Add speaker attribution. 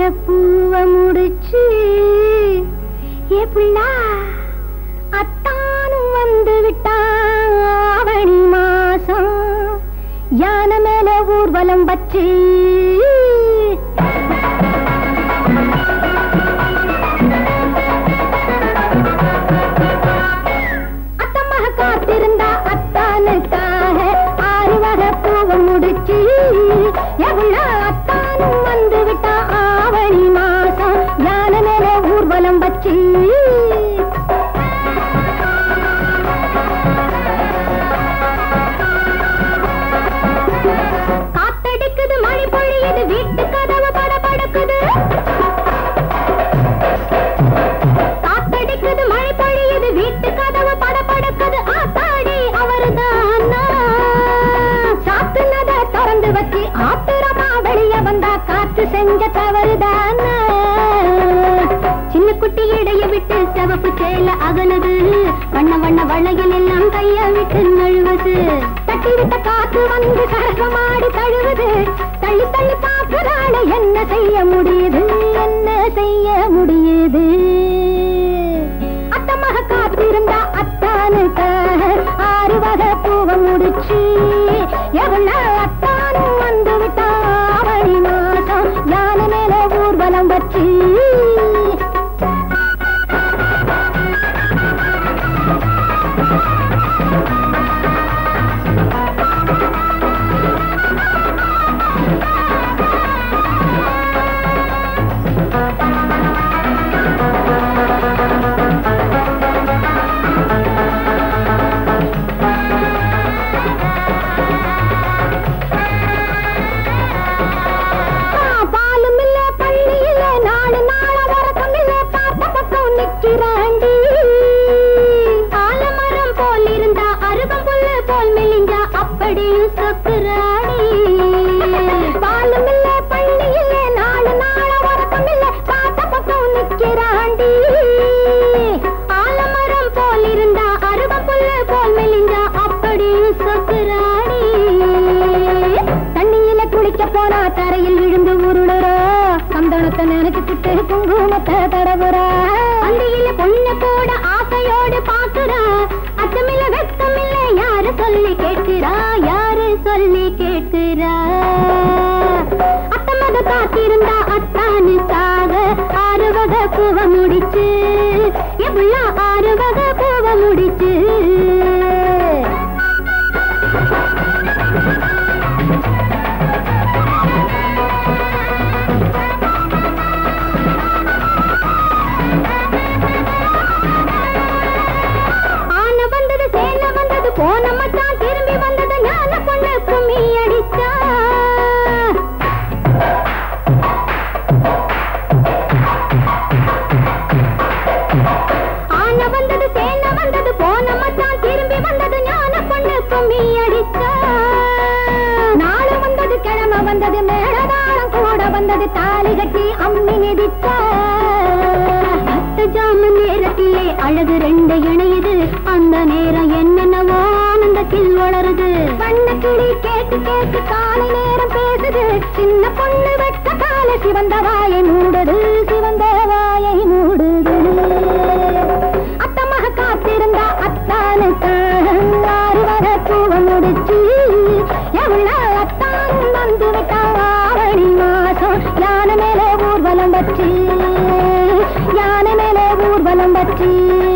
Speaker 1: பூவ முடிச்சு எப்படின்னா அத்தானும் வந்து விட்டான் ஆவணி மாசம் யானை மேல ஊர்வலம் வச்சு அத்தம்மாக காத்திருந்தா அத்தானுக்காக ஆறு வகை பூவை முடிச்சு எவ்வளோ அத்தானும் வந்து விட்டா ஆவணி மாசம் யானை மேல ஊர்வலம் வச்சு காத்தடிக்குது மழை பொழியுது வீட்டு கதவு படபடக்குது காத்தடிக்குது மழை பொழியுது வீட்டு கதவு படபடக்குது ஆத்தாடி அவருதான் சாத்துனத திறந்து வச்சு ஆத்திரமா வெளிய வந்தா காத்து செஞ்ச தவறுதான் சின்ன குட்டி இடைய விட்டு சிவப்பு சேல அகலுது வண்ண வண்ண வளையல் எல்லாம் கைய விட்டு நழுவுது தட்டி விட்ட காத்து வந்து சரசமாடி தழுவுது தள்ளி தள்ளி பார்க்கிறாள் என்ன செய்ய முடியுது என்ன செய்ய முடியுது அத்தமாக காத்திருந்தா அத்தானுக்காக ஆறு வகை பூவை முடிச்சு எவ்வளோ அத்தானும் வந்து விட்டா அவளி மாசம் யானை மேல ஊர்வலம் வச்சு பாலும் இல்ல பள்ளி இல்ல நாலு நாள வரக்கம் இல்ல பார்த்த பக்கம் நிக்கிறாண்டி ஆலமரம் போல் இருந்தா அருகம் புல்லு போல் மெலிஞ்சா அப்படியும் சொக்குறாடி பாலும் இல்ல பள்ளி இல்ல நாலு நாள வரக்கம் இல்ல பார்த்த பக்கம் நிக்கிறாண்டி ஆலமரம் போல் இருந்தா அருகம் புல்லு போல் மெலிஞ்சா அப்படியும் சொக்குறாடி தண்ணியில குளிக்க போனா தரையில் விழுந்து உருளுறா சந்தனத்தை நினைச்சுக்கிட்டு குங்குமத்தை தடவுறா அந்தியில பொண்ணு கூட ஆசையோடு பாக்குறா அச்சமில்ல வெட்கமில்ல யாரு சொல்லி கேட்கிறா யாரு சொல்லி கேட்கிறா அத்தமத காத்திருந்தா அத்தானுக்காக ஆறு வகை பூவ முடிச்சு எவ்வளோ ஆறு வகை பூவ முடிச்சு ஆன வந்தது சேன வந்தது போன மச்சான் திரும்பி வந்தது ஞான பொண்ணு கும்மி அடிச்சா ஆன வந்தது சேன வந்தது போன மச்சான் திரும்பி வந்தது ஞான பொண்ணு கும்மி அடிச்சா நாளை வந்தது கிழமை வந்தது மேளதாளம் கூட வந்தது தாலி கட்டி அம்மி மிதிச்சா பத்து ஜாம நேரத்திலே அழகு ரெண்டு இணையுது அந்த நேரம் என்னென்னவோ ஆனந்தத்தில் வளருது வண்ண கிளி கேட்டு கேட்டு காலை நேரம் பேசுது சின்ன பொண்ணு வெட்ட கால சிவந்த வாயை மூடுது சிவந்த வாயை மூடுது அத்தமாக காத்திருந்தா அத்தானுக்காக ஆறு வர பூவ முடிச்சு எவ்வளோ அத்தான் வந்து விட்டா ஆவணி மாசம் யானை மேலே ஊர்வலம் வச்சு யானை மேலே ஊர்வலம் வச்சு